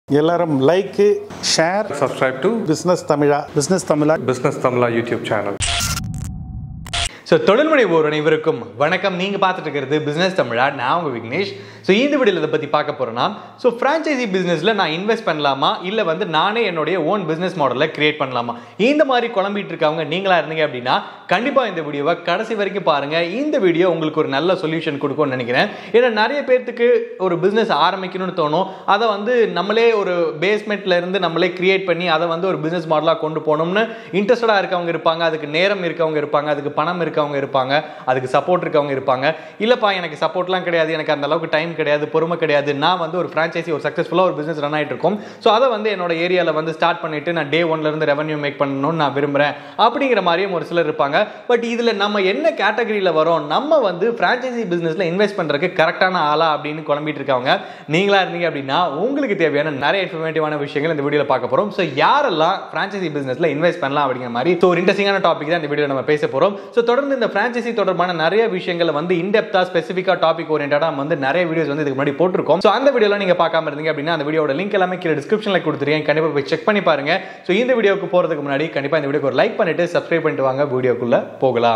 எல்லாரும் like share subscribe to business Tamizha business Tamizha Business Tamla YouTube channel. So தொழில் முனைவோர் அனைவருக்கும் வணக்கம் நீங்கள் பார்த்துட்டு இருக்கிறது பிஸ்னஸ் தமிழா நான் உங்கள் விக்னேஷ் ஸோ இந்த வீடியோவில் இதை பற்றி பார்க்க போகிறேன்னா ஸோ ஃப்ரான்ச்சைசி பிஸ்னஸில் நான் இன்வெஸ்ட் பண்ணலாமா இல்லை வந்து நானே என்னுடைய ஓன் பிஸ்னஸ் மாடலை கிரியேட் பண்ணலாமா இந்த மாதிரி குழம்பிட்டு இருக்கவங்க நீங்களா இருந்தீங்க அப்படின்னா கண்டிப்பாக இந்த வீடியோவை கடைசி வரைக்கும் பாருங்கள் இந்த வீடியோ உங்களுக்கு ஒரு நல்ல சொல்யூஷன் கொடுக்கும்னு நினைக்கிறேன் ஏன்னா நிறைய பேர்த்துக்கு ஒரு பிஸ்னஸ் ஆரம்பிக்கணும்னு தோணும் அதை வந்து நம்மளே ஒரு பேஸ்மெண்ட்ல இருந்து நம்மளே கிரியேட் பண்ணி அதை வந்து ஒரு பிஸ்னஸ் மாடலாக கொண்டு போகணும்னு இன்ட்ரெஸ்டடாக இருக்கவங்க இருப்பாங்க அதுக்கு நேரம் இருக்கவங்க இருப்பாங்க அதுக்கு பணம் இருக்கவங்க இருப்பாங்க அதுக்கு சப்போர்ட் இருக்கவங்க இருப்பாங்க இல்லைப்பா எனக்கு சப்போர்ட்லாம் கிடையாது எனக்கு அந்த அளவுக்கு டைம் கிடையாது பொறுமை கிடையாது நான் வந்து ஒரு ஃப்ரான்ச்சைசி ஒரு சக்ஸஸ்ஃபுல்லாக ஒரு பிஸ்னஸ் ரன் ஆகிட்டு இருக்கும் ஸோ அதை வந்து என்னோட ஏரியாவில் வந்து ஸ்டார்ட் பண்ணிட்டு நான் டே ஒன்ல இருந்து ரெவன்யூ மேக் பண்ணணும்னு நான் விரும்புகிறேன் அப்படிங்கிற மாதிரியும் ஒரு சிலர் இருப்பாங்க பட் இதில் நம்ம என்ன கேட்டகரியில் வரோம் நம்ம வந்து ஃப்ரான்ச்சைசி பிஸ்னஸில் இன்வெஸ்ட் பண்ணுறதுக்கு கரெக்டான ஆளா அப்படின்னு குழம்பிட்டு இருக்கவங்க நீங்களா இருந்தீங்க அப்படின்னா உங்களுக்கு தேவையான நிறைய இன்ஃபர்மேட்டிவான விஷயங்கள் இந்த வீடியோவில் பார்க்க போகிறோம் ஸோ யாரெல்லாம் ஃப்ரான்ச்சைசி பிஸ்னஸில் இன்வெஸ்ட் பண்ணலாம் அப்படிங்கிற மாதிரி ஸோ ஒரு இன்ட்ரெஸ்டிங்கான டாபிக் தான் இந்த வீடியோ நம்ம பேச போகிறோம் ஸோ தொடர்ந்து இந்த ஃப்ரான்ச்சைசி தொடர்பான நிறைய விஷயங்களை வந்து இன்டெப்த்தாக ஸ்பெசிஃபிக்காக டாபிக் ஓரியன்டாக வந்து நிறைய வீடியோஸ் வந்து இதுக்கு முன்னாடி போட்டிருக்கோம் ஸோ அந்த வீடியோலாம் நீங்கள் பார்க்காம இருந்தீங்க அப்படின்னா அந்த வீடியோட லிங்க் எல்லாமே கீழே டிஸ்கிரிப்ஷனில் கொடுத்துருக்கேன் கண்டிப்பாக போய் செக் பண்ணி பாருங்க ஸோ இந்த வீடியோக்கு போகிறதுக்கு முன்னாடி கண்டிப்பாக இந்த வீடியோக்கு ஒரு லைக் பண்ணிட்டு சப்ஸ்கிரைப் பண்ணிட்டு வாங்க வீடியோக்குள்ளே போகலாம்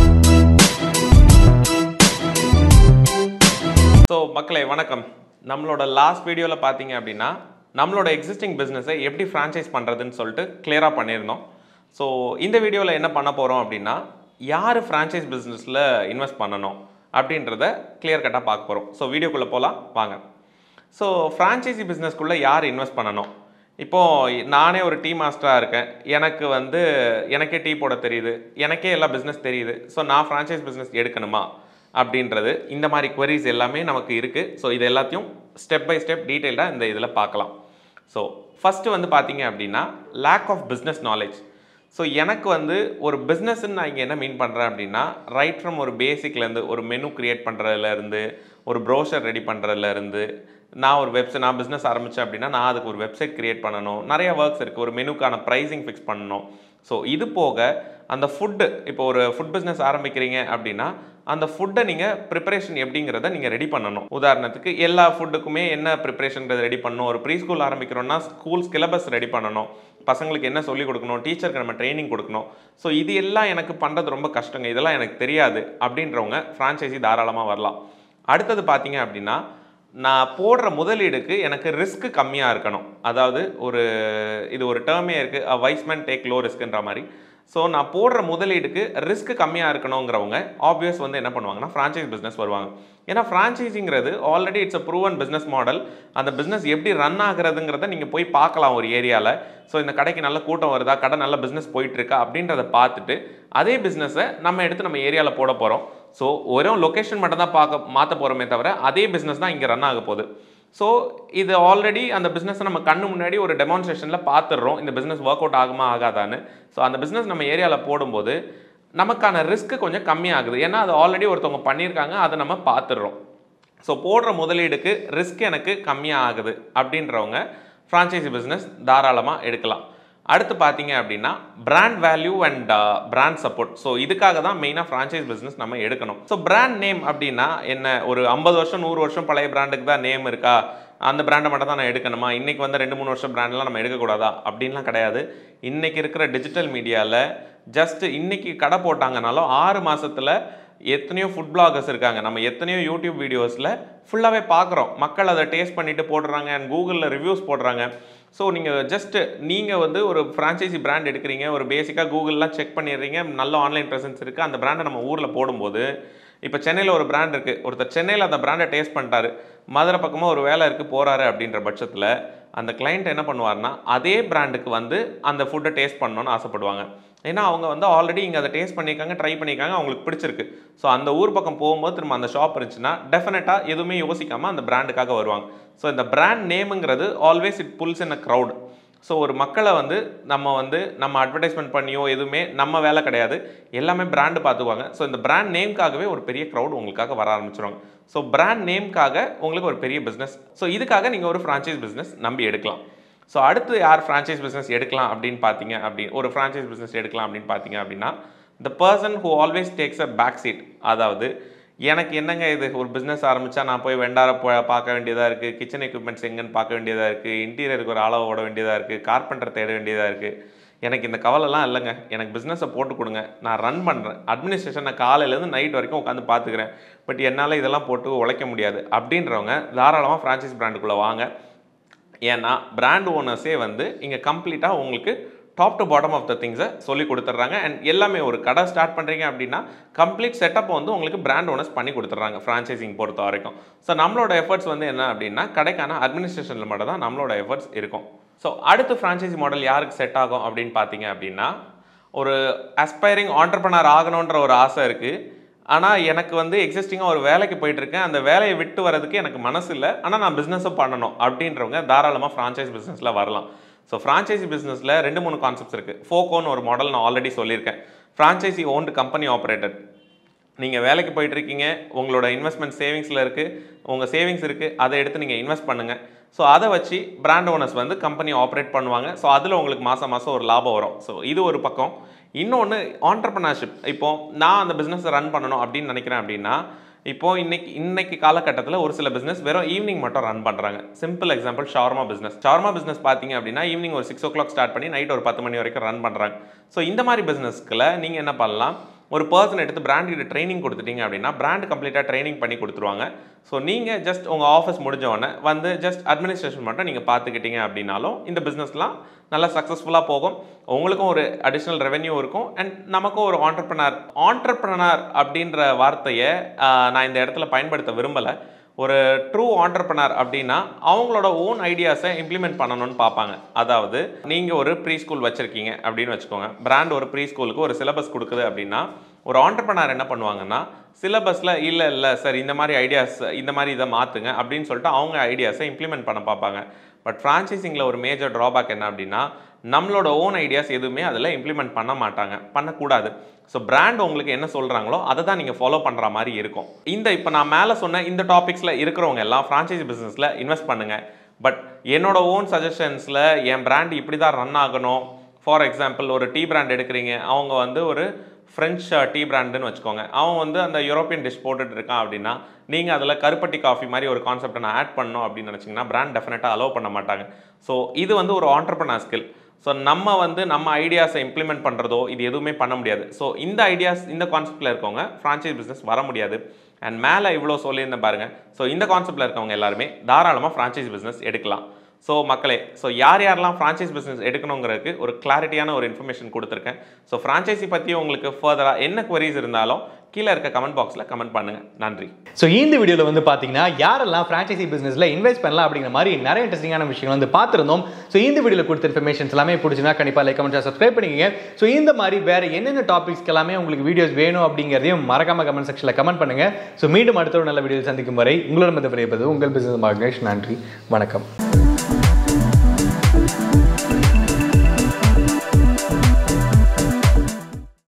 ஸோ மக்களே வணக்கம் நம்மளோட லாஸ்ட் வீடியோவில் பார்த்தீங்க அப்படின்னா நம்மளோட எக்ஸிஸ்டிங் பிஸ்னஸை எப்படி ஃப்ரான்ச்சைஸ் பண்ணுறதுன்னு சொல்லிட்டு கிளியராக பண்ணியிருந்தோம் ஸோ இந்த வீடியோவில் என்ன பண்ண போகிறோம் அப்படின்னா யார் ஃப்ரான்ச்சைஸ் பிஸ்னஸில் இன்வெஸ்ட் பண்ணணும் அப்படின்றத கிளியர் கட்டாக பார்க்க போகிறோம் ஸோ வீடியோக்குள்ளே போகலாம் வாங்க ஸோ ஃப்ரான்ச்சைசி பிஸ்னஸ்க்குள்ளே யார் இன்வெஸ்ட் பண்ணணும் இப்போது நானே ஒரு டீ மாஸ்டராக இருக்கேன் எனக்கு வந்து எனக்கே டீ போட தெரியுது எனக்கே எல்லா பிஸ்னஸ் தெரியுது ஸோ நான் ஃப்ரான்ச்சைஸ் பிஸ்னஸ் எடுக்கணுமா அப்படின்றது இந்த மாதிரி queries எல்லாமே நமக்கு இருக்குது ஸோ இது எல்லாத்தையும் ஸ்டெப் பை ஸ்டெப் டீட்டெயில்டாக இந்த இதில் பார்க்கலாம் ஸோ ஃபஸ்ட்டு வந்து பார்த்தீங்க அப்படின்னா lack of business knowledge so எனக்கு வந்து ஒரு பிஸ்னஸ்ன்னு நான் இங்கே என்ன மீன் பண்ணுறேன் அப்படின்னா ரைட் ஃப்ரம் ஒரு பேசிக்லேருந்து ஒரு மெனு க்ரியேட் பண்ணுறதுலேருந்து ஒரு ப்ரோஷர் ரெடி பண்ணுறதுலேருந்து நான் ஒரு வெப்சைட் நான் பிஸ்னஸ் ஆரம்பித்தேன் அப்படின்னா நான் அதுக்கு ஒரு வெப்சைட் க்ரியேட் பண்ணணும் நிறைய ஒர்க்ஸ் இருக்குது ஒரு மெனுக்கான ப்ரைஸிங் ஃபிக்ஸ் பண்ணணும் ஸோ இது போக அந்த ஃபுட்டு இப்போ ஒரு ஃபுட் பிஸ்னஸ் ஆரம்பிக்கிறீங்க அப்படின்னா அந்த ஃபுட்டை நீங்கள் ப்ரிப்பரேஷன் எப்படிங்கிறத நீங்கள் ரெடி பண்ணணும் உதாரணத்துக்கு எல்லா ஃபுட்டுக்குமே என்ன ப்ரிப்பரேஷன்றது ரெடி பண்ணணும் ஒரு ப்ரீ ஸ்கூல் ஆரம்பிக்கிறோம்னா ஸ்கூல் சிலபஸ் ரெடி பண்ணணும் பசங்களுக்கு என்ன சொல்லிக் கொடுக்கணும் டீச்சருக்கு நம்ம ட்ரைனிங் கொடுக்கணும் ஸோ இது எல்லாம் எனக்கு பண்ணுறது ரொம்ப கஷ்டங்க இதெல்லாம் எனக்கு தெரியாது அப்படின்றவங்க ஃப்ரான்ச்சைசி தாராளமாக வரலாம் அடுத்தது பார்த்தீங்க அப்படின்னா நான் போடுற முதலீடுக்கு எனக்கு ரிஸ்க் கம்மியாக இருக்கணும் அதாவது ஒரு இது ஒரு டேர்மே இருக்குது வைஸ்மேன் டேக் லோ ரிஸ்க்குன்ற மாதிரி ஸோ நான் போடுற முதலீடுக்கு ரிஸ்க் கம்மியாக இருக்கணுங்கிறவங்க ஆப்வியஸ் வந்து என்ன பண்ணுவாங்கன்னா ஃப்ரான்ச்சைஸ் பிஸ்னஸ் வருவாங்க ஏன்னா ஃப்ரான்ச்சைஸிங்கிறது already it's a proven business model அந்த பிஸ்னஸ் எப்படி ரன் ஆகுறதுங்கிறத நீங்கள் போய் பார்க்கலாம் ஒரு ஏரியாவில் ஸோ இந்த கடைக்கு நல்ல கூட்டம் வருதா கடை நல்ல பிஸ்னஸ் போயிட்டுருக்கா அப்படின்றத பார்த்துட்டு அதே பிஸ்னஸை நம்ம எடுத்து நம்ம ஏரியாவில் போட போகிறோம் ஸோ வெறும் லொக்கேஷன் மட்டும் தான் பார்க்க மாற்ற போகிறோமே தவிர அதே பிஸ்னஸ் தான் இங்கே ரன் ஆக போகுது ஸோ இது ஆல்ரெடி அந்த பிஸ்னஸை நம்ம கண்ணு முன்னாடி ஒரு டெமான்ஸ்ட்ரேஷனில் பார்த்துடுறோம் இந்த பிஸ்னஸ் ஒர்க் அவுட் ஆகுமா ஆகாதான்னு ஸோ அந்த பிஸ்னஸ் நம்ம ஏரியாவில் போடும்போது நமக்கான ரிஸ்க்கு கொஞ்சம் கம்மியாகுது ஏன்னா அது ஆல்ரெடி ஒருத்தவங்க பண்ணியிருக்காங்க அதை நம்ம பார்த்துடுறோம் ஸோ போடுற முதலீடுக்கு ரிஸ்க் எனக்கு கம்மியாக ஆகுது அப்படின்றவங்க ஃப்ரான்ச்சைசி பிஸ்னஸ் தாராளமாக எடுக்கலாம் அடுத்து பார்த்தீங்க அப்படின்னா brand value and brand support so இதுக்காக தான் மெயினாக ஃப்ரான்ச்சைஸ் பிஸ்னஸ் நம்ம எடுக்கணும் ஸோ பிராண்ட் நேம் அப்படின்னா என்ன ஒரு ஐம்பது வருஷம் நூறு வருஷம் பழைய பிராண்டுக்கு தான் நேம் இருக்கா அந்த பிராண்டை மட்டும் தான் நான் எடுக்கணுமா இன்றைக்கி வந்து ரெண்டு மூணு வருஷம் பிராண்ட்லாம் நம்ம எடுக்கக்கூடாதா அப்படின்லாம் கிடையாது இன்றைக்கி இருக்கிற டிஜிட்டல் மீடியாவில் ஜஸ்ட் இன்றைக்கி கடை போட்டாங்கனாலும் ஆறு மாதத்தில் எத்தனையோ ஃபுட் பிளாகர்ஸ் இருக்காங்க நம்ம எத்தனையோ யூடியூப் வீடியோஸில் ஃபுல்லாகவே பார்க்குறோம் மக்கள் அதை டேஸ்ட் பண்ணிட்டு போடுறாங்க அண்ட் கூகுளில் ரிவ்யூஸ் போடுறாங்க ஸோ நீங்கள் ஜஸ்ட்டு நீங்கள் வந்து ஒரு ஃப்ரான்ச்சைசி பிராண்ட் எடுக்கிறீங்க ஒரு பேசிக்காக கூகுள்லாம் செக் பண்ணிடுறீங்க நல்ல ஆன்லைன் ப்ரெசன்ஸ் இருக்குது அந்த பிராண்டை நம்ம ஊரில் போடும்போது இப்போ சென்னையில் ஒரு பிராண்ட் இருக்குது ஒருத்தர் சென்னையில் அந்த பிராண்டை டேஸ்ட் பண்ணிட்டாரு மதுரை பக்கமாக ஒரு வேலை இருக்குது போகிறாரு அப்படின்ற பட்சத்தில் அந்த கிளைண்ட் என்ன பண்ணுவார்னா அதே பிராண்டுக்கு வந்து அந்த ஃபுட்டை டேஸ்ட் பண்ணணும்னு ஆசைப்படுவாங்க ஏன்னா அவங்க வந்து ஆல்ரெடி இங்கே அதை டேஸ்ட் பண்ணியிருக்காங்க ட்ரை பண்ணியிருக்காங்க அவங்களுக்கு பிடிச்சிருக்கு ஸோ அந்த ஊர் பக்கம் போகும்போது திரும்ப அந்த ஷாப் இருந்துச்சுன்னா டெஃபினட்டாக எதுவுமே யோசிக்காமல் அந்த பிராண்டுக்காக வருவாங்க ஸோ இந்த பிராண்ட் நேமுங்கிறது always it pulls in a crowd so ஒரு மக்களை வந்து நம்ம வந்து நம்ம அட்வர்டைஸ்மெண்ட் பண்ணியோ எதுவுமே நம்ம வேலை கிடையாது எல்லாமே பிராண்டு பார்த்துக்குவாங்க ஸோ இந்த பிராண்ட் நேம்காகவே ஒரு பெரிய க்ரௌட் உங்களுக்காக வர ஆரம்பிச்சிருவாங்க ஸோ பிராண்ட் நேம்காக உங்களுக்கு ஒரு பெரிய பிஸ்னஸ் ஸோ இதுக்காக நீங்கள் ஒரு ஃப்ரான்ச்சைஸ் பிஸ்னஸ் நம்பி எடுக்கலாம் ஸோ அடுத்து யார் ஃப்ரான்ச்சைஸ் பிஸ்னஸ் எடுக்கலாம் அப்படின்னு பார்த்தீங்க அப்படி ஒரு ஃப்ரான்ச்சைஸ் பிஸ்னஸ் எடுக்கலாம் அப்படின்னு பார்த்தீங்க அப்படின்னா the person who always takes a back seat அதாவது எனக்கு என்னங்க இது ஒரு பிஸ்னஸ் ஆரம்பித்தா நான் போய் வெண்டாரை போ பார்க்க வேண்டியதாக இருக்குது கிச்சன் எக்யூப்மெண்ட்ஸ் எங்கன்னு பார்க்க வேண்டியதாக இருக்குது இன்டீரியருக்கு ஒரு அளவு ஓட வேண்டியதாக இருக்குது கார்பெண்டர் தேட வேண்டியதாக இருக்குது எனக்கு இந்த கவலைலாம் இல்லைங்க எனக்கு பிஸ்னஸை போட்டு கொடுங்க நான் ரன் பண்ணுறேன் அட்மினிஸ்ட்ரேஷனை காலையிலேருந்து நைட் வரைக்கும் உட்காந்து பார்த்துக்கிறேன் பட் என்னால் இதெல்லாம் போட்டு உழைக்க முடியாது அப்படின்றவங்க தாராளமாக ஃப்ரான்ச்சைஸ் பிராண்டுக்குள்ளே வாங்க ஏன்னா பிராண்ட் ஓனர்ஸே வந்து இங்கே கம்ப்ளீட்டாக உங்களுக்கு top to bottom of the திங்ஸை சொல்லி கொடுத்துட்றாங்க அண்ட் எல்லாமே ஒரு கடை ஸ்டார்ட் பண்ணுறீங்க அப்படின்னா கம்ப்ளீட் செட்டப் வந்து உங்களுக்கு பிராண்ட் ஓனர்ஸ் பண்ணி கொடுத்துட்றாங்க ஃப்ரான்ச்சைசிங் பொறுத்த வரைக்கும் ஸோ நம்மளோட எஃபர்ட்ஸ் வந்து என்ன அப்படின்னா கடைக்கான அட்மினிஸ்ட்ரேஷனில் மட்டும் தான் நம்மளோட எஃபர்ட்ஸ் இருக்கும் ஸோ அடுத்து ஃப்ரான்ச்சைசி மாடல் யாருக்கு செட் ஆகும் அப்படின்னு பார்த்தீங்க அப்படின்னா ஒரு அஸ்பைரிங் ஆண்டர்பனர் ஆகணுன்ற ஒரு ஆசை இருக்குது ஆனால் எனக்கு வந்து எக்ஸிஸ்டிங்காக ஒரு வேலைக்கு போயிட்டு இருக்கேன் அந்த வேலையை விட்டு வரதுக்கு எனக்கு மனசு இல்லை ஆனால் நான் பிஸ்னஸும் பண்ணணும் அப்படின்றவங்க தாராளமாக ஃப்ரான்ச்சைஸ் பிஸ்னஸில் வரலாம் ஸோ ஃப்ரான்ச்சைசி பிஸ்னஸில் ரெண்டு மூணு கான்செப்ட்ஸ் இருக்குது ஃபோக்கோன்னு ஒரு மாடல் நான் ஆல்ரெடி சொல்லியிருக்கேன் ஃப்ரான்ச்சைசி ஓன்டு கம்பெனி ஆப்ரேட்டட் நீங்கள் வேலைக்கு போயிட்டு இருக்கீங்க உங்களோட இன்வெஸ்ட்மெண்ட் சேவிங்ஸில் இருக்குது உங்கள் சேவிங்ஸ் இருக்குது அதை எடுத்து நீங்கள் இன்வெஸ்ட் பண்ணுங்கள் ஸோ அதை வச்சு பிராண்ட் ஓனர்ஸ் வந்து கம்பெனி ஆப்ரேட் பண்ணுவாங்க ஸோ அதில் உங்களுக்கு மாதம் மாதம் ஒரு லாபம் வரும் ஸோ இது ஒரு பக்கம் இன்னொன்று ஆண்டர்பனர்ஷிப் இப்போ நான் அந்த பிஸ்னஸை ரன் பண்ணணும் அப்படின்னு நினைக்கிறேன் அப்படின்னா இப்போ இன்னைக்கு இன்னைக்கு காலகட்டத்தில் ஒரு சில பிஸ்னஸ் வெறும் ஈவினிங் மட்டும் ரன் பண்ணுறாங்க simple example Sharma business Sharma business பார்த்தீங்க அப்படின்னா ஈவினிங் ஒரு சிக்ஸ் ஓ கிளாக் ஸ்டார்ட் பண்ணி நைட் ஒரு பத்து மணி வரைக்கும் ரன் பண்ணுறாங்க ஸோ இந்த மாதிரி பிஸ்னஸ்க்குள்ள நீங்கள் என்ன பண்ணலாம் ஒரு பர்சன் எடுத்து பிராண்டுக்கு ட்ரைனிங் கொடுத்துட்டீங்க அப்படின்னா பிராண்ட் கம்ப்ளீட்டாக ட்ரைனிங் பண்ணி கொடுத்துருவாங்க ஸோ நீங்கள் ஜஸ்ட் உங்கள் ஆஃபீஸ் முடிஞ்ச உடனே வந்து ஜஸ்ட் அட்மினிஸ்ட்ரேஷன் மட்டும் நீங்கள் பார்த்துக்கிட்டீங்க அப்படின்னாலும் இந்த பிஸ்னஸ்லாம் நல்லா சக்ஸஸ்ஃபுல்லாக போகும் உங்களுக்கும் ஒரு அடிஷ்னல் ரெவென்யூ இருக்கும் அண்ட் நமக்கும் ஒரு ஆண்டர்பனர் ஆண்டர்பனர் அப்படின்ற வார்த்தையை ஆஹ், நான் இந்த இடத்துல பயன்படுத்த விரும்பலை ஒரு ட்ரூ ஆண்டர்பனர் அப்படின்னா அவங்களோட ஓன் ஐடியாஸை இம்ப்ளிமெண்ட் பண்ணணும்னு பார்ப்பாங்க அதாவது நீங்கள் ஒரு ப்ரீ ஸ்கூல் வச்சுருக்கீங்க அப்படின்னு வச்சுக்கோங்க பிராண்ட் ஒரு ப்ரீ ஸ்கூலுக்கு ஒரு சிலபஸ் கொடுக்குது அப்படின்னா ஒரு ஆண்டர்பனர் என்ன பண்ணுவாங்கன்னா சிலபஸில் இல்லை இல்லை சார் இந்த மாதிரி ஐடியாஸ் இந்த மாதிரி இதை மாற்றுங்க அப்படின்னு சொல்லிட்டு அவங்க ஐடியாஸை இம்ப்ளிமெண்ட் பண்ண பார்ப்பாங்க பட் ஃப்ரான்ச்சைசிங்கில் ஒரு மேஜர் ட்ராபேக் என்ன அப்படின்னா நம்மளோட ஓன் ஐடியாஸ் எதுவுமே அதில் இம்ப்ளிமெண்ட் பண்ண மாட்டாங்க பண்ணக்கூடாது ஸோ பிராண்ட் உங்களுக்கு என்ன சொல்கிறாங்களோ அதை தான் நீங்கள் ஃபாலோ பண்ணுற மாதிரி இருக்கும் இந்த இப்போ நான் மேலே சொன்ன இந்த டாபிக்ஸில் இருக்கிறவங்க எல்லாம் ஃப்ரான்ச்சைசி பிஸ்னஸில் இன்வெஸ்ட் பண்ணுங்கள் பட் என்னோட ஓன் சஜஷன்ஸில் என் பிராண்ட் இப்படி தான் ரன் ஆகணும் ஃபார் எக்ஸாம்பிள் ஒரு டீ பிராண்ட் எடுக்கிறீங்க அவங்க வந்து ஒரு ஃப்ரெஞ்ச் டீ பிராண்டுன்னு வச்சுக்கோங்க அவன் வந்து அந்த யூரோப்பியன் டிஷ் போட்டுட்டு இருக்கான் அப்படின்னா நீங்கள் அதில் கருப்பட்டி காஃபி மாதிரி ஒரு கான்செப்டை நான் ஆட் பண்ணணும் அப்படின்னு நினச்சிங்கன்னா பிராண்ட் டெஃபினட்டாக அலோவ் பண்ண மாட்டாங்க ஸோ இது வந்து ஒரு ஆண்டர்பனர் ஸ்கில் ஸோ நம்ம வந்து நம்ம ஐடியாஸை இம்ப்ளிமெண்ட் பண்ணுறதோ இது எதுவுமே பண்ண முடியாது ஸோ இந்த ஐடியாஸ் இந்த கான்செப்ட்டில் இருக்கவங்க ஃப்ரான்ச்சைஸ் பிஸ்னஸ் வர முடியாது அண்ட் மேலே இவ்வளோ சொல்லியிருந்தேன் பாருங்க ஸோ இந்த கான்செப்ட்டில் இருக்கவங்க எல்லாருமே தாராளமாக ஃப்ரான்ச்சைஸ் பிஸ்னஸ் எடுக்கலாம் ஸோ மக்களே ஸோ யார் யாரெல்லாம் ஃப்ரான்ச்சைஸ் பிஸ்னஸ் எடுக்கணுங்கிறதுக்கு ஒரு கிளாரிட்டியான ஒரு இன்ஃபர்மேஷன் கொடுத்துருக்கேன் ஸோ ஃப்ரான்ச்சைசி பற்றி உங்களுக்கு ஃபர்தராக என்ன queries இருந்தாலும் கீழே இருக்க கமெண்ட் பாக்ஸில் கமெண்ட் பண்ணுங்கள் நன்றி ஸோ இந்த வீடியோவில் வந்து பார்த்தீங்கன்னா யாரெல்லாம் ஃப்ரான்ச்சைசி பிசினஸ்ல இன்வெஸ்ட் பண்ணலாம் அப்படிங்கிற மாதிரி நிறைய இன்ட்ரெஸ்டிங்கான விஷயங்கள் வந்து பார்த்துருந்தோம் ஸோ இந்த வீடியோவில் கொடுத்த இன்ஃபர்மேஷன்ஸ் எல்லாமே பிடிச்சினா கண்டிப்பாக லைக் கமெண்ட் சப்ஸ்கிரைப் பண்ணிக்கங்க ஸோ இந்த மாதிரி வேற என்னென்ன டாபிக்ஸ்க்கு எல்லாமே உங்களுக்கு வீடியோஸ் வேணும் அப்படிங்கிறதையும் மறக்காம கமெண்ட் செக்ஷனில் கமெண்ட் பண்ணுங்க ஸோ மீண்டும் அடுத்த ஒரு நல்ல வீடியோ சந்திக்கும் வரை உங்களோட மத உங்கள் பிசினஸ் மகேஷ் நன்றி வணக்கம்